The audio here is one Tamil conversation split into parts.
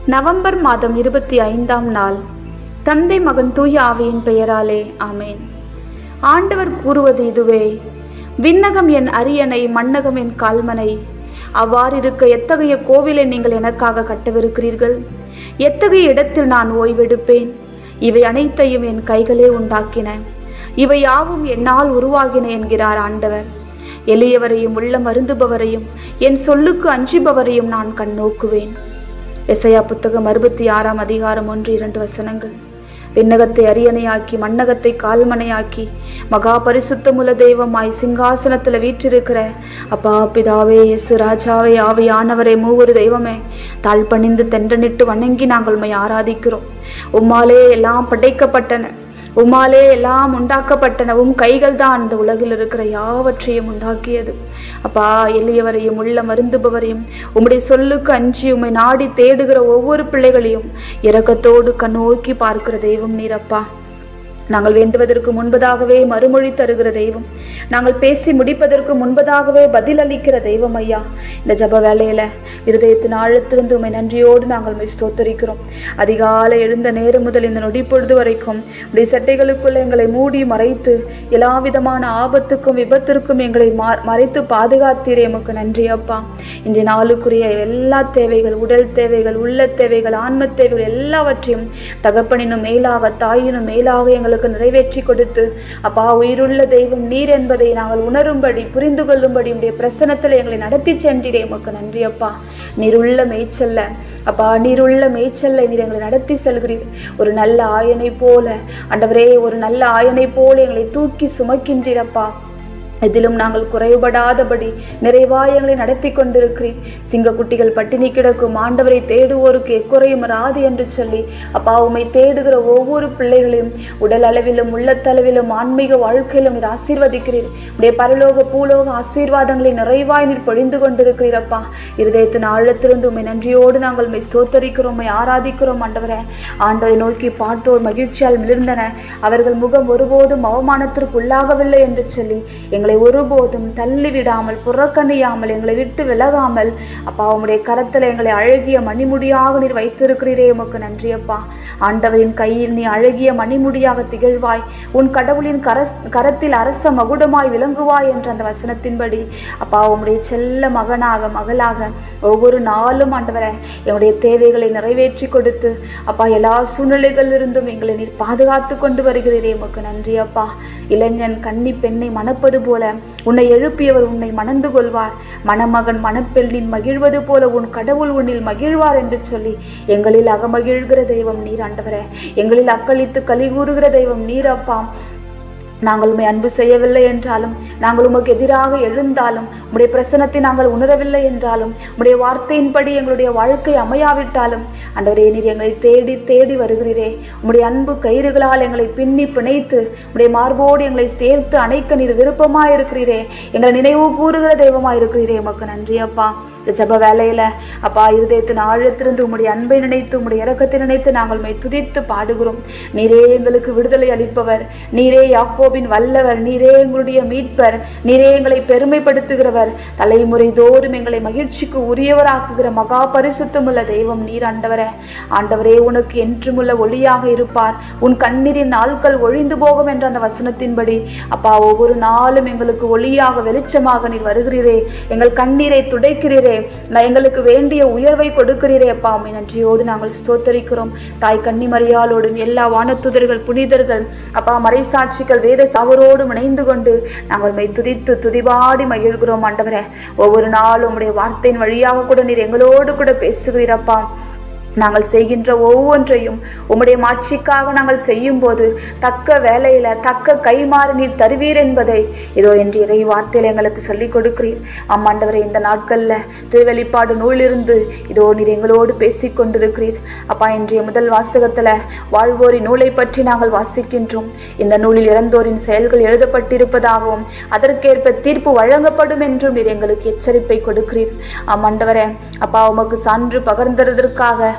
நவம்பர் மாதம் இருபத்தி ஐந்தாம் நாள் தந்தை மகன் தூய ஆவியின் பெயராலே ஆமேன் ஆண்டவர் கூறுவது இதுவே விண்ணகம் என் அரியணை மண்ணகம் என் கால்மனை அவ்வாறிருக்க எத்தகைய கோவிலை நீங்கள் எனக்காக கட்டவிருக்கிறீர்கள் எத்தகைய இடத்தில் நான் ஓய்வெடுப்பேன் இவை அனைத்தையும் என் கைகளே உண்டாக்கின இவை யாவும் என்னால் உருவாகின என்கிறார் ஆண்டவர் எளியவரையும் உள்ள மருந்துபவரையும் என் சொல்லுக்கு அஞ்சுபவரையும் நான் கண்ணோக்குவேன் எசையா புத்தகம் அறுபத்தி ஆறாம் அதிகாரம் ஒன்று இரண்டு வசனங்கள் விண்ணகத்தை அரியணையாக்கி மண்ணகத்தை கால்மனையாக்கி மகா பரிசுத்தமுள்ள தெய்வமாய் சிங்காசனத்துல வீற்றிருக்கிற அப்பா பிதாவே இயேசு ராஜாவே ஆவியானவரே மூவரு தெய்வமே தாழ் பணிந்து தென்றனிட்டு வணங்கி நாங்கள் உம்மை ஆராதிக்கிறோம் உம்மாலே எல்லாம் படைக்கப்பட்டன உம்மாலே எல்லாம் உண்டாக்கப்பட்டன உம் கைகள் தான் இந்த உலகில் இருக்கிற யாவற்றையும் உண்டாக்கியது அப்பா எளியவரையும் உள்ள மருந்துபவரையும் உம்முடைய சொல்லுக்கு அஞ்சி உம்மை நாடி தேடுகிற ஒவ்வொரு பிள்ளைகளையும் இரக்கத்தோடு கண்ணோக்கி பார்க்கிற தெய்வம் நீரப்பா நாங்கள் வேண்டுவதற்கு முன்பதாகவே மறுமொழி தருகிற தெய்வம் நாங்கள் பேசி முடிப்பதற்கு முன்பதாகவே பதில் அளிக்கிற தெய்வம் ஐயா இந்த ஜப வேலையில இருதயத்தின் ஆழத்திலிருந்து உண்மை நன்றியோடு நாங்கள் உம்மை ஸ்தோத்தரிக்கிறோம் அதிகாலை எழுந்த நேரம் முதல் இந்த நொடி பொழுது வரைக்கும் உடைய சட்டைகளுக்குள்ள எங்களை மூடி மறைத்து எல்லா விதமான ஆபத்துக்கும் விபத்திற்கும் எங்களை மா- மறைத்து பாதுகாத்தீரே எமக்கு நன்றி அப்பா இன்றைய நாளுக்குரிய எல்லா தேவைகள் உடல் தேவைகள் உள்ள தேவைகள் ஆன்ம தேவைகள் எல்லாவற்றையும் தகப்பனினும் மேலாக தாயினும் மேலாக எங்களுக்கு நிறைவேற்றி கொடுத்து அப்பா உயிருள்ள தெய்வம் நீர் என்பதை நாங்கள் உணரும்படி புரிந்து கொள்ளும்படி உடைய பிரசனத்தில் எங்களை நடத்தி சென்றீரே எமக்கு நன்றி அப்பா நீருள்ள மேய்ச்சல்ல அப்பா நீருள்ள மேய்ச்சல்ல நீர் எங்களை நடத்தி செல்கிறீர் ஒரு நல்ல ஆயனை போல ஆண்டவரே ஒரு நல்ல ஆயனை போல எங்களை தூக்கி சுமக்கின்றீரப்பா இதிலும் நாங்கள் குறைபடாதபடி நிறைவாய் எங்களை நடத்தி கொண்டிருக்கிறீர் சிங்கக்குட்டிகள் பட்டினி கிடக்கும் ஆண்டவரை தேடுவோருக்கு எக்குறையும் ராது என்று சொல்லி அப்பா உம்மை தேடுகிற ஒவ்வொரு பிள்ளைகளையும் உடல் அளவிலும் உள்ளத்தளவிலும் ஆன்மீக வாழ்க்கையிலும் நீர் ஆசீர்வதிக்கிறீர் உடைய பரலோக பூலோக ஆசீர்வாதங்களை நிறைவாய் நீர் பொழிந்து கொண்டிருக்கிறீரப்பா இருதயத்தின் ஆழத்திலிருந்து உம்மை நன்றியோடு நாங்கள் உம்மை ஸ்தோத்தரிக்கிறோம் உம்மை ஆராதிக்கிறோம் ஆண்டவரே ஆண்டவரை நோக்கி பார்த்தோர் மகிழ்ச்சியால் மிளிர்ந்தன அவர்கள் முகம் ஒருபோதும் அவமானத்திற்கு உள்ளாகவில்லை என்று சொல்லி எங்களை ஒருபோதும் தள்ளிவிடாமல் புறக்கணியாமல் எங்களை விட்டு விலகாமல் அப்பா உம்முடைய கரத்தில் எங்களை அழகிய மணிமுடியாக நீர் வைத்திருக்கிறீரே உமக்கு நன்றி அப்பா ஆண்டவரின் கையில் நீ அழகிய மணிமுடியாக திகழ்வாய் உன் கடவுளின் கரஸ் கரத்தில் அரச மகுடமாய் விளங்குவாய் என்ற அந்த வசனத்தின்படி அப்பா உம்முடைய செல்ல மகனாக மகளாக ஒவ்வொரு நாளும் ஆண்டவரே எங்களுடைய தேவைகளை நிறைவேற்றி கொடுத்து அப்பா எல்லா சூழ்நிலைகளிலிருந்தும் எங்களை நீர் பாதுகாத்து கொண்டு வருகிறீரே உமக்கு நன்றி அப்பா இளைஞன் கன்னி பெண்ணை மணப்பது போல உன்னை எழுப்பியவர் உன்னை மணந்து கொள்வார் மணமகன் மணப்பெண்ணின் மகிழ்வது போல உன் கடவுள் உன்னில் மகிழ்வார் என்று சொல்லி எங்களில் அகமகிழ்கிற தெய்வம் நீர் ஆண்டவரே எங்களில் அக்களித்து கலி கூறுகிற தெய்வம் நீர் அப்பா நாங்கள் உம்மை அன்பு செய்யவில்லை என்றாலும் நாங்கள் உமக்கு எதிராக எழுந்தாலும் உம்முடைய பிரசனத்தை நாங்கள் உணரவில்லை என்றாலும் உம்முடைய வார்த்தையின்படி எங்களுடைய வாழ்க்கை அமையாவிட்டாலும் ஆண்டவரே நீர் எங்களை தேடி தேடி வருகிறீரே உம்முடைய அன்பு கயிறுகளால் எங்களை பின்னி பிணைத்து உம்முடைய மார்போடு எங்களை சேர்த்து அணைக்க நீர் விருப்பமாய் இருக்கிறீரே எங்களை நினைவு கூறுகிற தெய்வமாய் இருக்கிறீரே உமக்கு நன்றி அப்பா இந்த ஜப வேலையில அப்பா இருதயத்தின் ஆழத்திலிருந்து உம்முடைய அன்பை நினைத்து உம்முடைய இரக்கத்தை நினைத்து நாங்கள் மை துதித்து பாடுகிறோம் நீரே எங்களுக்கு விடுதலை அளிப்பவர் நீரே யாக்கோபின் வல்லவர் நீரே எங்களுடைய மீட்பர் நீரே எங்களை பெருமைப்படுத்துகிறவர் தலைமுறை தோறும் எங்களை மகிழ்ச்சிக்கு உரியவராக்குகிற மகா பரிசுத்தமுள்ள தெய்வம் நீர் ஆண்டவரே ஆண்டவரே உனக்கு என்றுமுள்ள ஒளியாக இருப்பார் உன் கண்ணீரின் நாட்கள் ஒழிந்து போகும் என்ற அந்த வசனத்தின்படி அப்பா ஒவ்வொரு நாளும் எங்களுக்கு ஒளியாக வெளிச்சமாக நீர் வருகிறீரே எங்கள் கண்ணீரை துடைக்கிறீரே நான் எங்களுக்கு வேண்டிய உயர்வை கொடுக்கிறீரே அப்பா உம்மை நன்றியோடு நாங்கள் ஸ்தோத்தரிக்கிறோம் தாய் கன்னிமரியாளோடும் எல்லா வானத்துதர்கள் புனிதர்கள் அப்பா மறைசாட்சிகள் வேத சாவரோடும் இணைந்து கொண்டு நாங்கள் உம்மை துதித்து துதிபாடி மகிழ்கிறோம் ஆண்டவரே ஒவ்வொரு நாளும் உம்முடைய வார்த்தையின் வழியாக கூட நீர் எங்களோடு கூட பேசுகிறீரப்பா நாங்கள் செய்கின்ற ஒவ்வொன்றையும் உம்முடைய மாட்சிக்காக நாங்கள் செய்யும்போது தக்க வேலையில தக்க கைமாறு நீர் தருவீர் என்பதை இதோ என்று இறை வார்த்தையில் எங்களுக்கு சொல்லிக் கொடுக்கிறீர் ஆமாண்டவரே இந்த நாட்கள்ல திருவெளிப்பாடு நூலிருந்து இதோ நீர் எங்களோடு பேசிக் கொண்டிருக்கிறீர் அப்பா இன்றைய முதல் வாசகத்துல வாழ்வோரின் நூலை பற்றி நாங்கள் வாசிக்கின்றோம் இந்த நூலில் இறந்தோரின் செயல்கள் எழுதப்பட்டிருப்பதாகவும் அதற்கேற்ப தீர்ப்பு வழங்கப்படும் என்றும் நீர் எங்களுக்கு எச்சரிப்பை கொடுக்கிறீர் ஆமாண்டவரே அப்பா உமக்கு சான்று பகர்ந்ததற்காக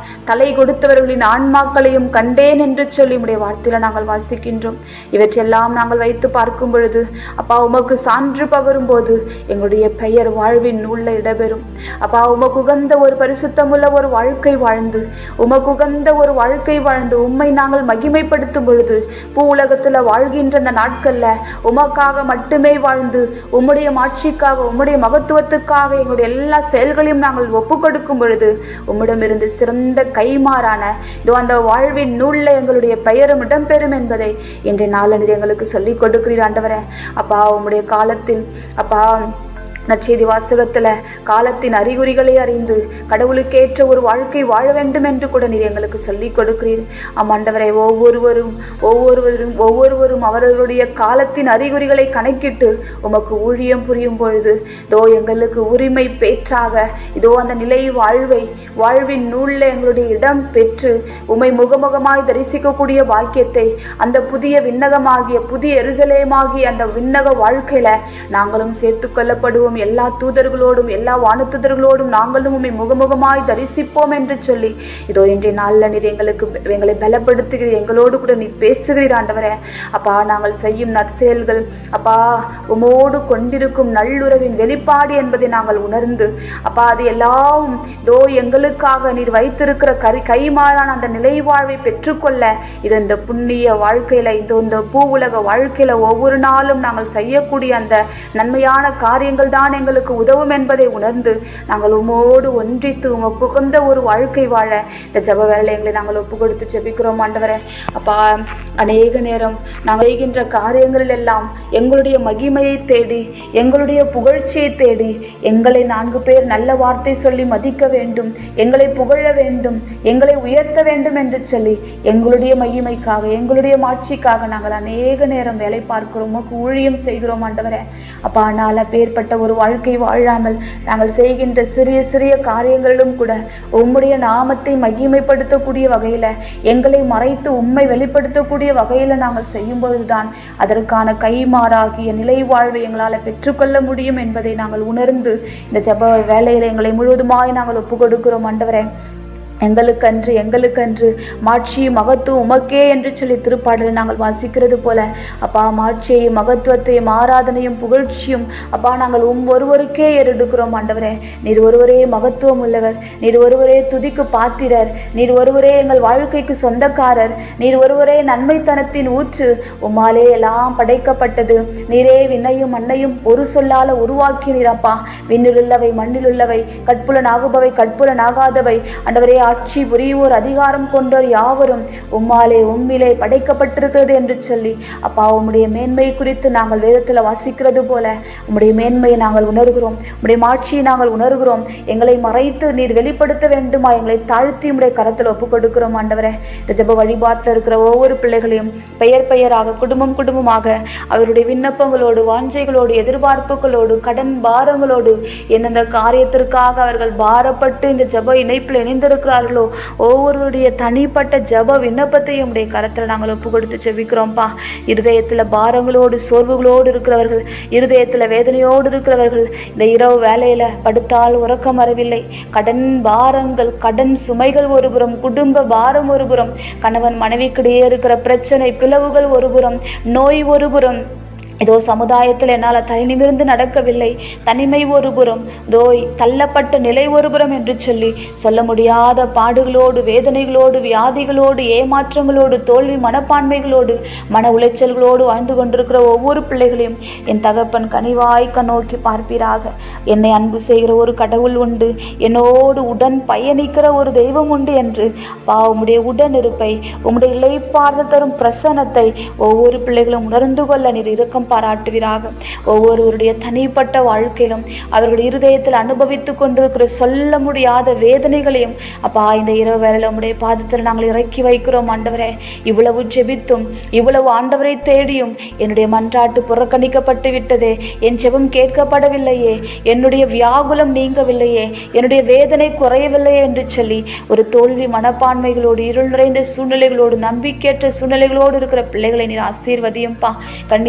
தலை கொடுத்தவர்களின் ஆன்மாக்களையும் கண்டேன் என்று சொல்லி உடைய வார்த்தையில நாங்கள் வாசிக்கின்றோம் இவற்றெல்லாம் நாங்கள் வைத்து பார்க்கும் பொழுது அப்பா உமக்கு சான்று பகரும் போது எங்களுடைய பெயர் வாழ்வின் நூல்ல இடம்பெறும் அப்பா உமக்கு உகந்த ஒரு பரிசுத்தமுள்ள ஒரு வாழ்க்கை வாழ்ந்து உமக்கு உகந்த ஒரு வாழ்க்கை வாழ்ந்து உம்மை நாங்கள் மகிமைப்படுத்தும் பொழுது பூ உலகத்துல வாழ்கின்ற அந்த நாட்கள்ல உமக்காக மட்டுமே வாழ்ந்து உம்முடைய மாட்சிக்காக உம்முடைய மகத்துவத்துக்காக எங்களுடைய எல்லா செயல்களையும் நாங்கள் ஒப்பு கொடுக்கும் பொழுது உம்மிடமிருந்து சிறந்த கைமாறான இதோ அந்த வாழ்வின் நூல்ல எங்களுடைய பெயரும் இடம்பெறும் என்பதை இன்றைய நாளன்று எங்களுக்கு சொல்லிக் கொடுக்கிறீர் ஆண்டவரே அப்பா உம்முடைய காலத்தில் அப்பா நற்செய்தி வாசகத்துல காலத்தின் அறிகுறிகளை அறிந்து கடவுளுக்கேற்ற ஒரு வாழ்க்கை வாழ வேண்டும் என்று கூட நீர் எங்களுக்கு சொல்லிக் கொடுக்கிறீர் ஆமாண்டவரை ஒவ்வொருவரும் ஒவ்வொருவரும் ஒவ்வொருவரும் அவர்களுடைய காலத்தின் அறிகுறிகளை கணக்கிட்டு உமக்கு ஊழியம் புரியும் பொழுது இதோ எங்களுக்கு உரிமை பேற்றாக இதோ அந்த நிலை வாழ்வை வாழ்வின் நூலில் எங்களுடைய இடம் பெற்று உமை முகமுகமாய் தரிசிக்கக்கூடிய பாக்கியத்தை அந்த புதிய விண்ணகமாகிய புதிய எருசலேமாகிய அந்த விண்ணக வாழ்க்கையில நாங்களும் சேர்த்து கொள்ளப்படுவோம் எல்லா தூதர்களோடும் எல்லா வானதூதர்களோடும் நாங்களும் உம்மை முகமுகமாய் தரிசிப்போம் என்று சொல்லி இதோ இன்றைய நாளில் நீர் எங்களுக்கு எங்களை பலப்படுத்துகிறீர் எங்களோடு கூட நீ பேசுகிறீர் ஆண்டவரே அப்பா நாங்கள் செய்யும் நற்செயல்கள் அப்பா உமோடு கொண்டிருக்கும் நல்லுறவின் வெளிப்பாடு என்பதை நாங்கள் உணர்ந்து அப்பா அது எல்லாம் இதோ எங்களுக்காக நீர் வைத்திருக்கிற கரி கைமாறான அந்த நிலை வாழ்வை பெற்றுக்கொள்ள இது இந்த புண்ணிய வாழ்க்கையில இந்த இந்த பூ உலக வாழ்க்கையில ஒவ்வொரு நாளும் நாங்கள் செய்யக்கூடிய அந்த நன்மையான காரியங்கள் தான் எங்களுக்கு உதவும் என்பதை உணர்ந்து நாங்கள் உமோடு ஒன்றித்து உமக்கு உகந்த ஒரு வாழ்க்கை வாழ இந்த ஜப வேலை எங்களை நாங்கள் ஒப்பு கொடுத்து ஜெபிக்கிறோம் ஆண்டவரே அப்பா அநேக நேரம் நாங்கள் செய்கின்ற காரியங்களில் எல்லாம் எங்களுடைய மகிமையை தேடி எங்களுடைய புகழ்ச்சியை தேடி எங்களை நான்கு பேர் நல்ல வார்த்தை சொல்லி மதிக்க வேண்டும் எங்களை புகழ வேண்டும் எங்களை உயர்த்த வேண்டும் என்று சொல்லி எங்களுடைய மகிமைக்காக எங்களுடைய மாட்சிக்காக நாங்கள் அநேக நேரம் வேலை பார்க்கிறோம் உமக்கு ஊழியம் செய்கிறோம் ஆண்டவரே அப்பா ஆனால் அப்பேற்பட்ட ஒரு வாழ்க்கை வாழாமல் நாங்கள் செய்கின்ற சிறிய சிறிய காரியங்களிலும் கூட உம்முடைய நாமத்தை மகிமைப்படுத்தக்கூடிய வகையில் எங்களை மறைத்து உம்மை வெளிப்படுத்தக்கூடிய வகையில் நாங்கள் செய்யும் பொழுதுதான் அதற்கான கைமாறாகிய நிலை வாழ்வை எங்களால் பெற்றுக்கொள்ள முடியும் என்பதை நாங்கள் உணர்ந்து இந்த ஜெப வேலையில் எங்களை முழுவதுமாய் நாங்கள் ஒப்பு கொடுக்கிறோம் ஆண்டவரே எங்களுக்கன்று எங்களுக்கன்று மாட்சியும் மகத்துவம் உமக்கே என்று சொல்லி திருப்பாடலை நாங்கள் வாசிக்கிறது போல அப்பா மாட்சியையும் மகத்துவத்தையும் ஆராதனையும் புகழ்ச்சியும் அப்பா நாங்கள் உம் ஒருவருக்கே ஏறெடுக்கிறோம் ஆண்டவரே நீர் ஒருவரே மகத்துவம் உள்ளவர் நீர் ஒருவரே துதிக்கு பாத்திரர் நீர் ஒருவரே எங்கள் வாழ்க்கைக்கு சொந்தக்காரர் நீர் ஒருவரே நன்மைத்தனத்தின் ஊற்று உம்மாலே எல்லாம் படைக்கப்பட்டது நீரே விண்ணையும் மண்ணையும் ஒரு சொல்லால உருவாக்கினீரப்பா விண்ணிலுள்ளவை மண்ணிலுள்ளவை கட்புலனாகுபவை கட்புலனாகாதவை ஆண்டவரே ஆட்சி புரிவோர் அதிகாரம் கொண்டோர் யாவரும் உம்மாலே உம்மிலே படைக்கப்பட்டிருக்கிறது என்று சொல்லி அப்பா உம்முடைய மேன்மை குறித்து நாங்கள் வேதத்தில் வாசிக்கிறது போல உம்முடைய மேன்மையை நாங்கள் உணர்கிறோம் உம்முடைய மாட்சியை நாங்கள் உணர்கிறோம் எங்களை மறைத்து நீர் வெளிப்படுத்த வேண்டுமா எங்களை தாழ்த்தி உம்முடைய கரத்தில் ஒப்புக் கொடுக்கிறோம் ஆண்டவரே இந்த ஜெப வழிபாட்டில் இருக்கிற ஒவ்வொரு பிள்ளைகளையும் பெயர் பெயராக குடும்பம் குடும்பமாக அவருடைய விண்ணப்பங்களோடு வாஞ்சைகளோடு எதிர்பார்ப்புகளோடு கடன் பாரங்களோடு எந்தெந்த காரியத்திற்காக அவர்கள் பாரப்பட்டு இந்த ஜெப இணைப்பில் இணைந்திருக்கிறார்களோ ஒவ்வொருவருடைய தனிப்பட்ட ஜெப விண்ணப்பத்தையும் உடைய கரத்தில் நாங்கள் ஒப்பு கொடுத்து ஜெபிக்கிறோம்ப்பா இருதயத்தில் பாரங்களோடு சோர்வுகளோடு இருக்கிறவர்கள் இருதயத்தில் வேதனையோடு இருக்கிறவர்கள் இந்த இரவு வேலையில் படுத்தால் உறக்கம் வரவில்லை கடன் பாரங்கள் கடன் சுமைகள் ஒருபுறம் குடும்ப பாரம் ஒருபுறம் கணவன் மனைவிக்கிடையே இருக்கிற பிரச்சனை பிளவுகள் ஒருபுறம் நோய் ஒருபுறம் இதோ சமுதாயத்தில் என்னால் தனி நிமிர்ந்து நடக்கவில்லை தனிமை ஒருபுறம் தோய் தள்ளப்பட்ட நிலை ஒருபுறம் என்று சொல்லி சொல்ல முடியாத பாடுகளோடு வேதனைகளோடு வியாதிகளோடு ஏமாற்றங்களோடு தோல்வி மனப்பான்மைகளோடு மன உளைச்சல்களோடு வாழ்ந்து கொண்டிருக்கிற ஒவ்வொரு பிள்ளைகளையும் என் தகப்பன் கனிவாய் கண்ணோக்கி பார்ப்பீராக என்னை அன்பு செய்கிற ஒரு கடவுள் உண்டு என்னோடு உடன் பயணிக்கிற ஒரு தெய்வம் உண்டு என்று பா உம்முடைய உடன் இருப்பை உம்முடைய இலைப்பார்த்து தரும் பிரசன்னத்தை ஒவ்வொரு பிள்ளைகளும் உணர்ந்து கொள்ள நீர் இரக்கம் பாராட்டுவீராக ஒவ்வொருவருடைய தனிப்பட்ட வாழ்க்கையிலும் அவர்கள் இருதயத்தில் அனுபவித்து கொண்டிருக்கிற சொல்ல முடியாத வேதனைகளையும் அப்பா இந்த இரவு வேளையில் உம்முடைய பாதத்தில் நாங்கள் இறக்கி வைக்கிறோம் ஆண்டவரே இவ்வளவு ஜெபித்தும் இவ்வளவு ஆண்டவரை தேடியும் என்னுடைய மன்றாட்டு புறக்கணிக்கப்பட்டு விட்டதே என் ஜெபம் கேட்கப்படவில்லையே என்னுடைய வியாகுலம் நீங்கவில்லையே என்னுடைய வேதனை குறையவில்லையே என்று சொல்லி ஒரு தோல்வி மனப்பான்மைகளோடு இருள் நிறைந்த சூழ்நிலைகளோடு நம்பிக்கையற்ற சூழ்நிலைகளோடு இருக்கிற பிள்ளைகளை நீர் ஆசீர்வதியும்பா கண்ணீரோடு இருக்கிற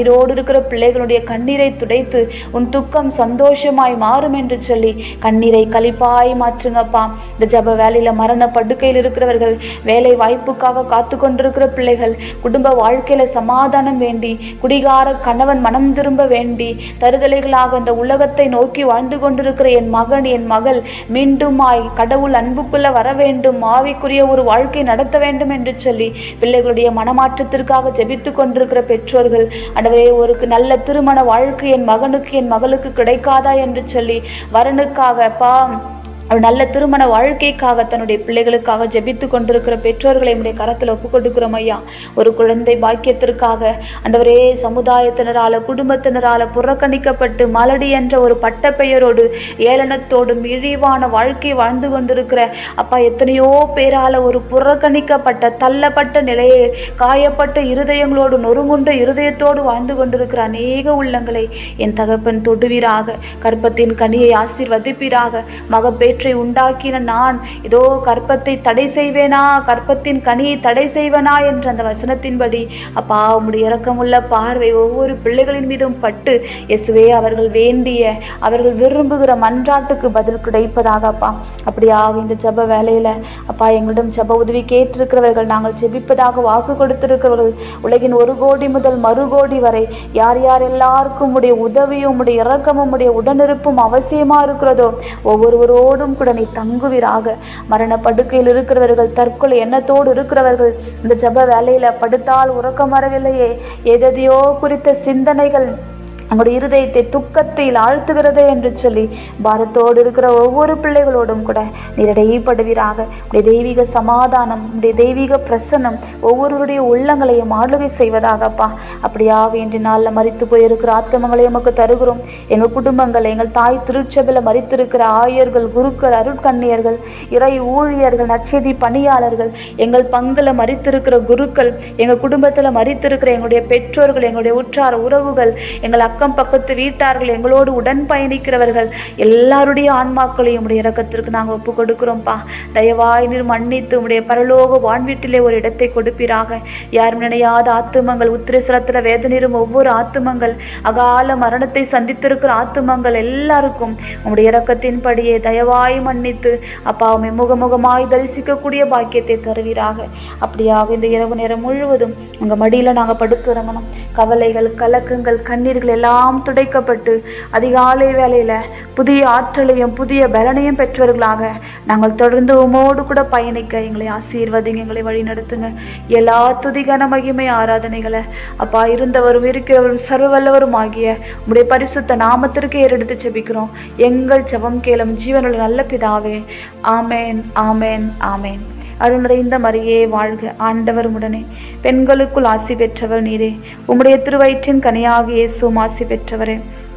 கொண்டிருக்கிற பிள்ளைகளுடைய கண்ணீரை துடைத்து உன் துக்கம் சந்தோஷமாய் மாறும் என்று சொல்லி கண்ணீரை கழிப்பாய் மாற்றுங்கப்பா இந்த ஜப வேலையில மரண படுக்கையில் இருக்கிறவர்கள் வேலை வாய்ப்புக்காக காத்து கொண்டிருக்கிற பிள்ளைகள் குடும்ப வாழ்க்கையில சமாதானம் வேண்டி குடிகார கணவன் மனம் திரும்ப வேண்டி தருதலைகளாக இந்த உலகத்தை நோக்கி வாழ்ந்து கொண்டிருக்கிற என் மகன் என் மகள் மீண்டுமாய் கடவுள் அன்புக்குள்ள வர வேண்டும் ஆவிக்குரிய ஒரு வாழ்க்கை நடத்த வேண்டும் என்று சொல்லி பிள்ளைகளுடைய மனமாற்றத்திற்காக ஜெபித்து கொண்டிருக்கிற பெற்றோர்கள் அடவே ஒரு நல்ல திருமண வாழ்க்கை என் மகனுக்கு என் மகளுக்கு கிடைக்காதா என்று சொல்லி வரனுக்காக பா ஒரு நல்ல திருமண வாழ்க்கைக்காக தன்னுடைய பிள்ளைகளுக்காக ஜெபித்து கொண்டிருக்கிற பெற்றோர்களை நம்முடைய கரத்தில் ஒப்பு கொடுக்கிறோம் ஐயா ஒரு குழந்தை பாக்கியத்திற்காக ஆண்டவரே சமுதாயத்தினரால குடும்பத்தினரால புறக்கணிக்கப்பட்டு மலடி என்ற ஒரு பட்டப்பெயரோடு ஏளனத்தோடும் இழிவான வாழ்க்கை வாழ்ந்து கொண்டிருக்கிற அப்பா எத்தனையோ பேரால ஒரு புறக்கணிக்கப்பட்ட தள்ளப்பட்ட நிலையை காயப்பட்ட இருதயங்களோடு நொறுங்குண்ட இருதயத்தோடு வாழ்ந்து கொண்டிருக்கிற அநேக உள்ளங்களை என் தகப்பன் தொடுவீராக கற்பத்தின் கனியை ஆசீர்வதிப்பீராக மகப்பேற்றை உண்டாக்கின நான் இதோ கற்பத்தை தடை செய்வேனா கற்பத்தின் கனியை தடை செய்வேனா என்ற அந்த வசனத்தின்படி அப்பா உம்முடைய இரக்கமுள்ள பார்வை ஒவ்வொரு பிள்ளைகளின் மீதும் பட்டு இயேசுவே அவர்கள் வேண்டிய அவர்கள் விரும்புகிற மன்றாட்டுக்கு பதில் கிடைப்பதாக அப்பா அப்படியாக இந்த ஜெப வேலையில அப்பா எங்களிடம் ஜெப உதவி கேட்டிருக்கிறவர்கள் நாங்கள் ஜெபிப்பதாக வாக்கு கொடுத்திருக்கிறவர்கள் உலகின் ஒரு கோடி முதல் மறு கோடி வரை யார் யார் எல்லாருக்கும் உடைய உதவியும் உடைய இரக்கமும் உடைய உடனிருப்பும் அவசியமா இருக்கிறதோ ஒவ்வொருவரோடும் கூட நீ தங்குவீராக மரண படுக்கையில் இருக்கிறவர்கள் தற்கொலை எண்ணத்தோடு இருக்கிறவர்கள் இந்த ஜெப வேலையில படுத்தால் உறக்கம் வரவில்லையே எதையோ குறித்த சிந்தனைகள் நம்முடைய இருதயத்தை துக்கத்தில் ஆழ்த்துகிறதே என்று சொல்லி பாரத்தோடு இருக்கிற ஒவ்வொரு பிள்ளைகளோடும் கூட நீரடையப்படுவீராக உடைய தெய்வீக சமாதானம் உடைய தெய்வீக பிரசன்னம் ஒவ்வொருவருடைய உள்ளங்களையும் ஆளுகை செய்வதாகப்பா அப்படியாக இன்று நாளில் மறித்து போயிருக்கிற ஆத்மங்களை எமக்கு தருகிறோம் எங்கள் குடும்பங்கள் எங்கள் தாய் திருச்சபையில் மறித்திருக்கிற ஆயர்கள் குருக்கள் அருட்கண்ணியர்கள் இறை ஊழியர்கள் நற்செய்தி பணியாளர்கள் எங்கள் பங்குல மறித்திருக்கிற குருக்கள் எங்கள் குடும்பத்தில் மறித்திருக்கிற எங்களுடைய பெற்றோர்கள் எங்களுடைய உற்றார் உறவுகள் எங்கள் அக்கம் பக்கத்து வீட்டார்கள் எங்களோடு உடன் பயணிக்கிறவர்கள் எல்லாருடைய ஆன்மாக்களையும் உடைய இரக்கத்திற்கு நாங்கள் ஒப்பு கொடுக்கிறோம்ப்பா தயவாய் நீர் மன்னித்து உடைய பரலோக வான்வீட்டிலே ஒரு இடத்தை கொடுப்பீராக யாரும் நினையாத ஆத்துமங்கள் உத்திரசலத்தில் வேதனையும் ஒவ்வொரு ஆத்துமங்கள் அகால மரணத்தை சந்தித்திருக்கிற ஆத்துமங்கள் எல்லாருக்கும் உம்முடைய இரக்கத்தின்படியே தயவாய் மன்னித்து அப்பா உம்மை முகமுகமாய் தரிசிக்கக்கூடிய பாக்கியத்தை தருவீராக அப்படியாக இந்த இரவு நேரம் முழுவதும் உங்க மடியில நாங்க படுத்துறங்கணும் கவலைகள் கலக்கங்கள் கண்ணீர்கள் எல்லாம் துடைக்கப்பட்டு அதிகாலை வேளையில புதிய ஆற்றலையும் புதிய பலனையும் பெற்றவர்களாக நாங்கள் தொடர்ந்து உமோடு கூட பயணிக்க எங்களை ஆசீர்வதிங்க எங்களை வழி நடத்துங்க எல்லா துதிகன மகிமை ஆராதனைகளை அப்பா இருந்தவரும் இருக்கிறவரும் சர்வவல்லவரும் ஆகிய உடைய பரிசுத்த நாமத்திற்கு ஏறெடுத்து செபிக்கிறோம் எங்கள் ஜெபம் கேளும் ஜீவனுள்ள நல்ல பிதாவே ஆமேன் ஆமேன் ஆமேன் அருள் நிறைந்த மரியே வாழ்க ஆண்டவர் உடனே பெண்களுக்குள் ஆசி பெற்றவர் நீரே உம்முடைய திருவயிற்றின் கனியாக இயேசுவும் ஆசி பெற்றவரே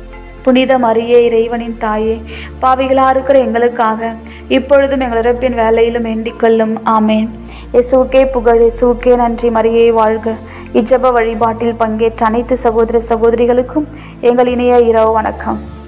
புனித மரியே இறைவனின் தாயே பாவிகளா இருக்கிற எங்களுக்காக இப்பொழுதும் எங்கள் இறப்பின் வேலையிலும் வேண்டிக் கொள்ளும் ஆமேன் இயேசுக்கே புகழ் இயேசுக்கே நன்றி மரியே வாழ்க இஜப வழிபாட்டில் பங்கேற்ற அனைத்து சகோதர சகோதரிகளுக்கும் எங்கள் இணைய இரவு வணக்கம்